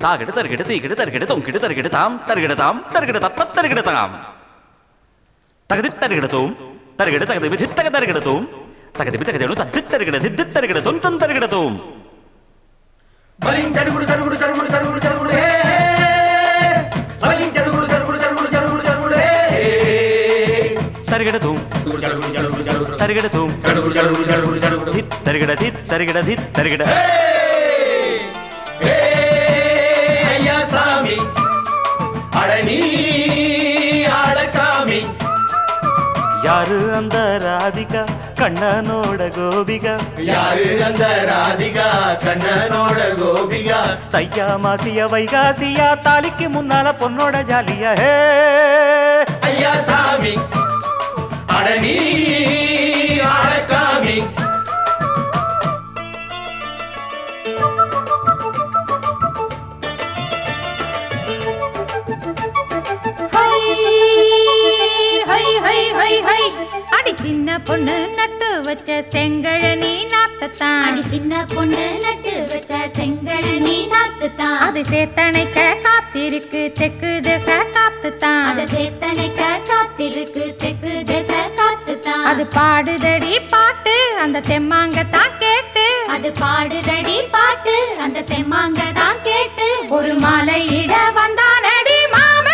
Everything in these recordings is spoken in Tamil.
தாகிடு தருகிடு தீகிடு தருகிடு தொங்கிடு தருகிடு தாம் தருகிடு தாம் தருகிடு தத்த தருகிடு தாம் தகுதி தருகிடு தூம் தருகிடு தகுதி விதி தக தருகிடு தூம் தகுதி விதி தகுதி தத்தி தருகிடு தித்தி தருகிடு தொம் தொம் தருகிடு தூம் బలింగ్ చడుగుడు చడుగుడు చడుగుడు చడుగుడు చడుగుడు హే బలింగ్ చడుగుడు చడుగుడు చడుగుడు చడుగుడు చడుగుడు హే தருகிடு தூம் చడుగుడు చడుగుడు చడుగుడు చడుగుడు தருகிடு தூம் చడుగుడు చడుగుడు చడుగుడు చడుగుడు தித் தருகிட தித் தருகிட தித் தருகிட హే అయ్యా సామి అడని ఆడచామి யாரு அந்த ராதிகா கண்ணனோட கோபிகா யாரு அந்த ராதிகா கண்ணனோட கோபிகா தையா மாசிய வைகாசியா தாலிக்கு முன்னால பொண்ணோட ஜாலியா ஹே ஐயா சாமி அடனி ஆடக்காமி ஹை ஹை ஹை ஹை ஹை அடி சின்ன பொண்ணு நட்டு வச்ச செங்கழனி நாத்தத்தான் அடி சின்ன பொண்ணு நட்டு வச்ச செங்கழனி நாத்துத்தான் அது சேத்தனைக்க காத்திருக்கு தெக்கு திசை காத்துத்தான் அத சேத்தனைக்க காத்திருக்கு தெற்கு திசை காத்துத்தான் அது பாடுதடி பாட்டு அந்த தெம்மாங்கத்தான் கேட்டு அது பாடுதடி பாட்டு அந்த தெம்மாங்க தான் கேட்டு ஒரு மாலை இட வந்தானடி மாமே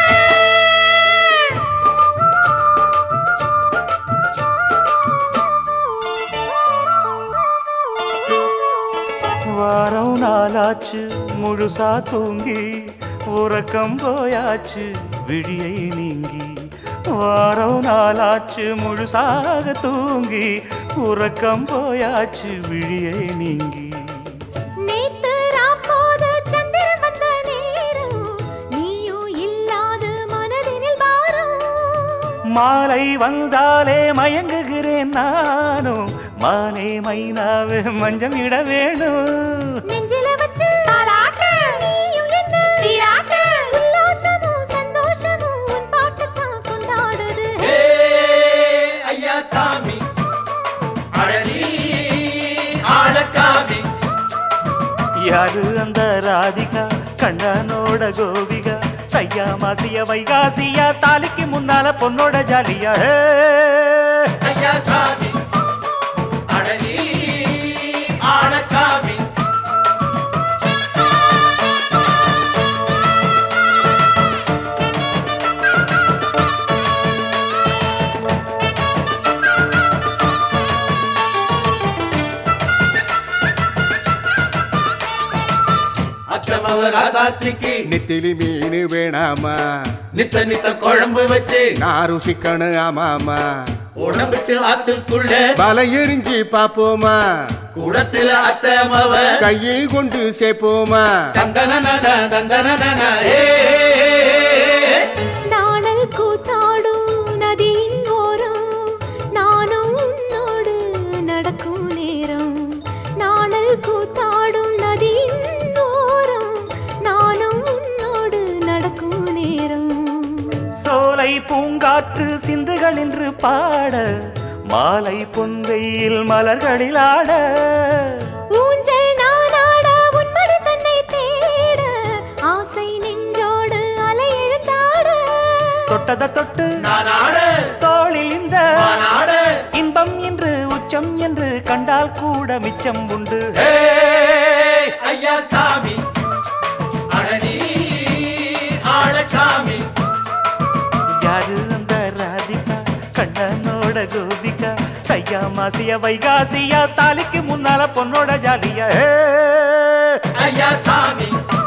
வாரம் நாளாச்சு முழுசா தூங்கி உறக்கம் போயாச்சு விழியை நீங்கி வாரம் நாளாச்சு முழுசாக தூங்கி உறக்கம் போயாச்சு விழியை நீங்கி நேத்து ராப்போது சந்திரன் வந்த நேரம் நீயும் இல்லாது மனதினில் வாரம் மாலை வந்தாலே மயங்குகிறேன் நானும் மானே மைனாவே மஞ்சம் இட வேணும் நெஞ்சில வச்சு தாலாட்டு நீயும் என்ன சீராட்டு உல்லாசமும் சந்தோஷமும் உன் பாட்டுத்தான் கொண்டாடுது ஹே ஐயா சாமி அடனி ஆடக்காமி யாரு அந்த ராதிகா கண்ணனோட கோபிகா சையா மாசிய வைகாசியா தாலிக்கு முன்னால பொண்ணோட ஜாலியா ஹே! ஐயா சாமி அடனி ஆடக்காமி அக்கிரமவ ராசாத்திக்கு நெத்திலி மீன் வேணாமா நித்த நித்த குழம்பு வச்சு நான் ருசிக்கணும் ஆமாமா உடம்பிட்டு ஆத்துக்குள்ள பல எரிஞ்சு பாப்போமா குடத்துல அத்தமவ கையில் கொண்டு சேர்ப்போமா தந்தன தந்தன ஏ நாணல் கூத்தாடும் நதியின் ஓரம் நானும் உன்னோடு நடக்கும் நேரம் நாணல் கூத்தாடும் நதியின் ஓரம் நானும் உன்னோடு நடக்கும் நேரம் சோலை பூங்காற்று சிந்துகள் என்று பாட மாலை பொன்வெயில் மலர்களில் ஆட ஊஞ்சல் நானாட உன்மடி தன்னை தேட ஆசை நின்றோடு அலை எழுந்தாட தொட்டத தொட்டு நானாட தோளில் இந்த நானாட இன்பம் என்று உச்சம் என்று கண்டால் கூட மிச்சம் உண்டு ஏ ஐயா சாமி அடனி ஆளச்சாமி யாரு அந்த ராதிகா கண்ணனோட கோபிகா சையா மாசிய வைகாசியா தாலிக்கு முன்னால பொண்ணோட ஜாலியா ஹே! ஐயா சாமி